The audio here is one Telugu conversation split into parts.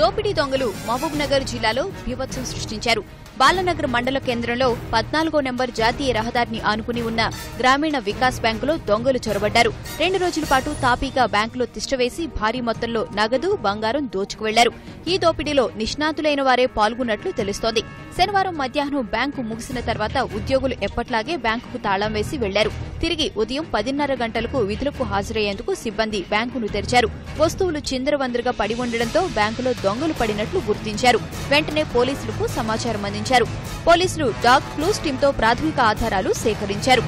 దోపిడీ దొంగలు మహబూబ్ నగర్ జిల్లాలో బీభత్సం సృష్టించారు బాలనగర్ మండల కేంద్రంలో పద్నాలుగో నెంబర్ జాతీయ రహదారిని ఆనుకుని ఉన్న గ్రామీణ వికాస్ బ్యాంకులో దొంగలు చొరబడ్డారు రెండు రోజుల పాటు తాపీగా బ్యాంకులో తిష్టవేసి భారీ మొత్తంలో నగదు బంగారం దోచుకు వెళ్లారు ఈ దోపిడీలో నిష్ణాతులైన వారే పాల్గొన్నట్లు తెలుస్తోంది శనివారం మధ్యాహ్నం బ్యాంకు ముగిసిన తర్వాత ఉద్యోగులు ఎప్పట్లాగే బ్యాంకుకు తాళం వేసి వెళ్లారు తిరిగి ఉదయం పదిన్నర గంటలకు విధులకు హాజరయ్యేందుకు సిబ్బంది బ్యాంకును తెరిచారు వస్తువులు చిందరవందరగా పడి ఉండడంతో బ్యాంకులో దొంగలు పడినట్లు గుర్తించారు వెంటనే పోలీసులకు సమాచారం అందించారు పోలీసులు డాగ్ క్లూస్ టీంతో ప్రాథమిక ఆధారాలు సేకరించారు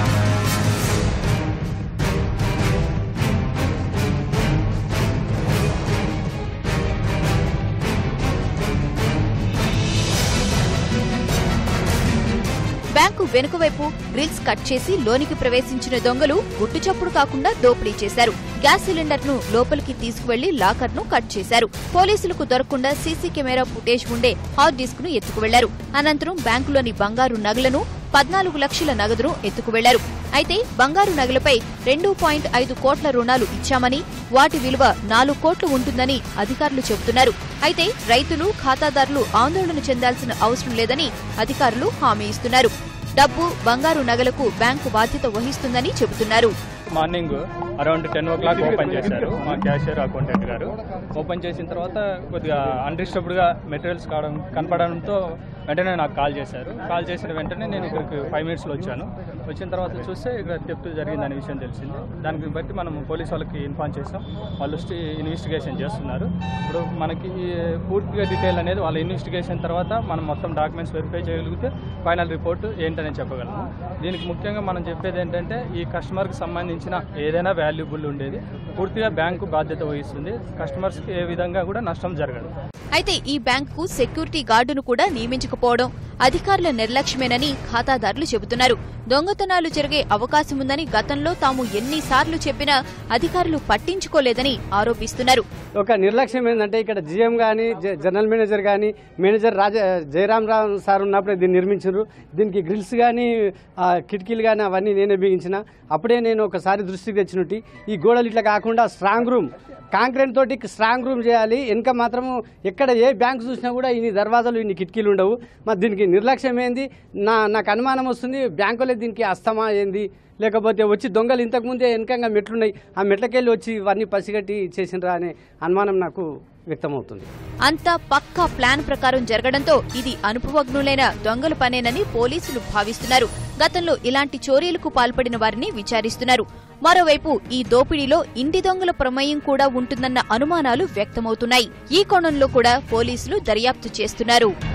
బ్యాంకు వెనుకవైపు గ్రిల్స్ కట్ చేసి లోనికి ప్రవేశించిన దొంగలు గుట్టుచప్పుడు కాకుండా దోపిడీ చేశారు గ్యాస్ సిలిండర్ ను లోపలికి తీసుకువెళ్లి లాకర్ ను కట్ చేశారు పోలీసులకు దొరకకుండా సీసీ కెమెరా ఫుటేజ్ ఉండే హార్డ్ డిస్క్ ను ఎత్తుకు వెళ్లారు అనంతరం బ్యాంకులోని బంగారు నగలను పద్నాలుగు లక్షల నగదును ఎత్తుకు వెళ్లారు అయితే బంగారు నగలపై రెండు పాయింట్ ఐదు కోట్ల రుణాలు ఇచ్చామని వాటి విలువ నాలుగు కోట్లు ఉంటుందని అధికారులు చెబుతున్నారు అయితే రైతులు ఖాతాదారులు ఆందోళన చెందాల్సిన అవసరం లేదని అధికారులు హామీ ఇస్తున్నారు డబ్బు బంగారు నగలకు బ్యాంకు బాధ్యత వహిస్తుందని చెబుతున్నారు morning around ten o'clock open చేశారు మా క్యాషియర్ అకౌంటెంట్ గారు ఓపెన్ చేసిన తర్వాత కొద్దిగా అన్డిస్టర్బ్డ్గా మెటీరియల్స్ కావడం కనపడడంతో వెంటనే నాకు కాల్ చేశారు కాల్ చేసిన వెంటనే నేను ఇక్కడికి ఫైవ్ మినిట్స్లో వచ్చాను వచ్చిన తర్వాత చూస్తే ఇక్కడ థెఫ్ట్ జరిగిందనే విషయం తెలిసింది దానికి బట్టి మనం పోలీస్ వాళ్ళకి ఇన్ఫార్మ్ చేసాం వాళ్ళు స్టి- ఇన్వెస్టిగేషన్ చేస్తున్నారు ఇప్పుడు మనకి ఈ పూర్తిగా డీటెయిల్ అనేది వాళ్ళ ఇన్వెస్టిగేషన్ తర్వాత మనం మొత్తం డాక్యుమెంట్స్ వెరిఫై చేయగలిగితే ఫైనల్ రిపోర్ట్ ఏంటనేది చెప్పగలము దీనికి ముఖ్యంగా మనం చెప్పేది ఏంటంటే ఈ కస్టమర్కి సంబంధించిన ఏదైనా వాల్యుబుల్ ఉండేది పూర్తిగా బ్యాంకు బాధ్యత వహిస్తుంది కస్టమర్స్కి ఏ విధంగా కూడా నష్టం జరగదు అయితే ఈ బ్యాంకుకు సెక్యూరిటీ గార్డును కూడా నియమించకపోవడం అధికారుల నిర్లక్ష్యమేనని ఖాతాదారులు చెబుతున్నారు దొంగతనాలు జరిగే అవకాశం ఉందని గతంలో తాము ఎన్నిసార్లు చెప్పినా అధికారులు పట్టించుకోలేదని ఆరోపిస్తున్నారు ఒక నిర్లక్ష్యం ఏంటంటే ఇక్కడ జిఎం కానీ జనరల్ మేనేజర్ కానీ మేనేజర్ రాజా జయరామ్ రామ్ సార్ ఉన్నప్పుడే దీన్ని నిర్మించారు దీనికి గ్రిల్స్ కానీ కిటికీలు కానీ అవన్నీ నేనే బిగించిన అప్పుడే నేను ఒకసారి దృష్టికి తెచ్చినట్టు ఈ గోడలు ఇట్లా కాకుండా స్ట్రాంగ్ రూమ్ కాంక్రీట్ తోటి స్ట్రాంగ్ రూమ్ చేయాలి వెనక మాత్రము ఎక్కడ ఏ బ్యాంక్ చూసినా కూడా ఇన్ని దర్వాజాలు ఇన్ని కిటికీలు ఉండవు మరి దీనికి నిర్లక్ష్యం ఏంది నా నాకు అనుమానం వస్తుంది బ్యాంకులే దీనికి అస్తమా ఏంది లేకపోతే వచ్చి దొంగలు ఇంతకుముందే వెనకంగా మెట్లున్నాయి ఆ మెట్లకెళ్ళి వచ్చి ఇవన్నీ పసిగట్టి చేసినరా అనే అనుమానం నాకు వ్యక్తమవుతుంది అంతా పక్కా ప్లాన్ ప్రకారం జరగడంతో ఇది అనుభవజ్ఞులైన దొంగల పనేనని పోలీసులు భావిస్తున్నారు గతంలో ఇలాంటి చోరీలకు పాల్పడిన వారిని విచారిస్తున్నారు మరోవైపు ఈ దోపిడీలో ఇంటి దొంగల ప్రమేయం కూడా ఉంటుందన్న అనుమానాలు వ్యక్తమవుతున్నాయి ఈ కోణంలో కూడా పోలీసులు దర్యాప్తు చేస్తున్నారు